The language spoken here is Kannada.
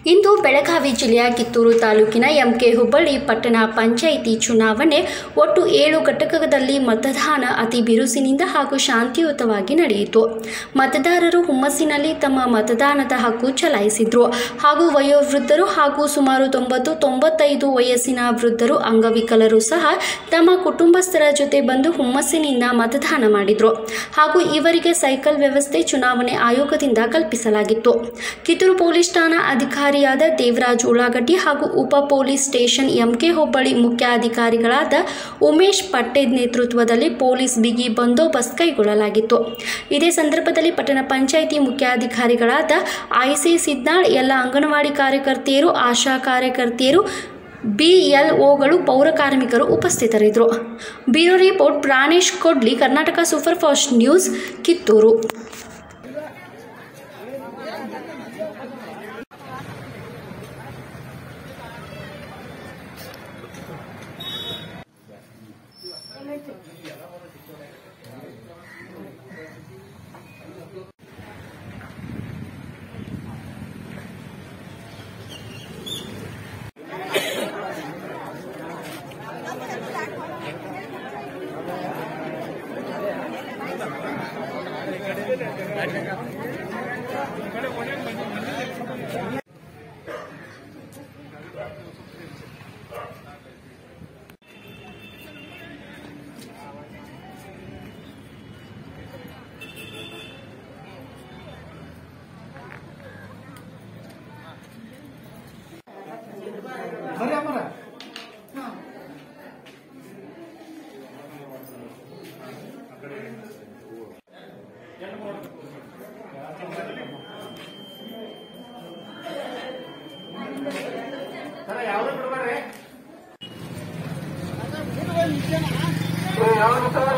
ಇಂದು ಬೆಳಗಾವಿ ಜಿಲ್ಲೆಯ ಕಿತ್ತೂರು ತಾಲೂಕಿನ ಎಂಕೆ ಹುಬ್ಬಳ್ಳಿ ಪಟ್ಟಣ ಪಂಚಾಯಿತಿ ಚುನಾವಣೆ ಒಟ್ಟು ಏಳು ಘಟಕದಲ್ಲಿ ಮತದಾನ ಅತಿ ಬಿರುಸಿನಿಂದ ಹಾಗೂ ಶಾಂತಿಯುತವಾಗಿ ನಡೆಯಿತು ಮತದಾರರು ಹುಮ್ಮಸ್ಸಿನಲ್ಲಿ ತಮ್ಮ ಮತದಾನದ ಹಕ್ಕು ಚಲಾಯಿಸಿದ್ರು ಹಾಗೂ ವಯೋವೃದ್ಧರು ಹಾಗೂ ಸುಮಾರು ತೊಂಬತ್ತು ತೊಂಬತ್ತೈದು ವಯಸ್ಸಿನ ವೃದ್ಧರು ಅಂಗವಿಕಲರು ಸಹ ತಮ್ಮ ಕುಟುಂಬಸ್ಥರ ಜೊತೆ ಬಂದು ಹುಮ್ಮಸ್ಸಿನಿಂದ ಮತದಾನ ಮಾಡಿದ್ರು ಹಾಗೂ ಇವರಿಗೆ ಸೈಕಲ್ ವ್ಯವಸ್ಥೆ ಚುನಾವಣೆ ಆಯೋಗದಿಂದ ಕಲ್ಪಿಸಲಾಗಿತ್ತು ಕಿತ್ತೂರು ಪೊಲೀಸ್ ಠಾಣಾ ಅಧಿಕಾರಿಯಾದ ದೇವರಾಜ್ ಉಳ್ಳಾಗಡ್ಡಿ ಹಾಗೂ ಉಪ ಪೊಲೀಸ್ ಸ್ಟೇಷನ್ ಎಂಕೆ ಹೋಬಳಿ ಮುಖ್ಯಾಧಿಕಾರಿಗಳಾದ ಉಮೇಶ್ ಪಟ್ಟೇದ್ ನೇತೃತ್ವದಲ್ಲಿ ಪೊಲೀಸ್ ಬಿಗಿ ಬಂದೋಬಸ್ತ್ ಕೈಗೊಳ್ಳಲಾಗಿತ್ತು ಇದೇ ಸಂದರ್ಭದಲ್ಲಿ ಪಟ್ಟಣ ಪಂಚಾಯಿತಿ ಮುಖ್ಯಾಧಿಕಾರಿಗಳಾದ ಐಸಿ ಸಿದ್ನಾಳ್ ಎಲ್ಲ ಅಂಗನವಾಡಿ ಕಾರ್ಯಕರ್ತೆಯರು ಆಶಾ ಕಾರ್ಯಕರ್ತೆಯರು ಬಿಎಲ್ಒಗಳು ಪೌರ ಕಾರ್ಮಿಕರು ಉಪಸ್ಥಿತರಿದ್ದರು bureau report Pranesh Kodli Karnataka super fast news Kittur ಬರ್ರಿ ಅಮ್ಮರ ಯಾವ್ದು ಬಿಡ್ಬಾರ್ರಿ ಯಾವ್ದು